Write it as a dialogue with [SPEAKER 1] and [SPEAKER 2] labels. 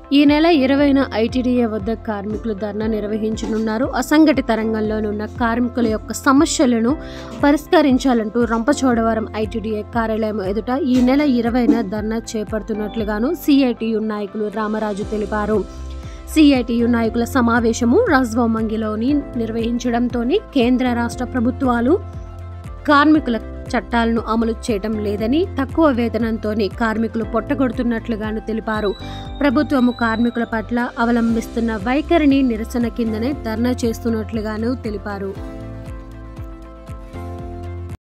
[SPEAKER 1] ఈ నెల ఇరవైన ఐటీడీఏ వద్ద కార్మికులు ధర్నా నిర్వహించనున్నారు అసంఘటిత రంగంలోనున్న కార్మికుల యొక్క సమస్యలను పరిష్కరించాలంటూ రంపచోడవరం ఐటీడీఏ కార్యాలయం ఎదుట ఈ నెల ఇరవైన ధర్నా చేపడుతున్నట్లుగాను సిఐటియు నాయకులు రామరాజు తెలిపారు సిఐటియు నాయకుల సమావేశము రాజ్భవమంగిలోని నిర్వహించడంతో కేంద్ర రాష్ట్ర ప్రభుత్వాలు కార్మికుల చట్టాలను అమలు చేయడం లేదని తక్కువ వేతనంతోనే కార్మికులు పొట్టగొడుతున్నట్లుగాను తెలిపారు ప్రభుత్వము కార్మికుల పట్ల అవలంబిస్తున్న వైఖరిని నిరసన కిందనే ధర్నా చేస్తున్నట్లుగాను తెలిపారు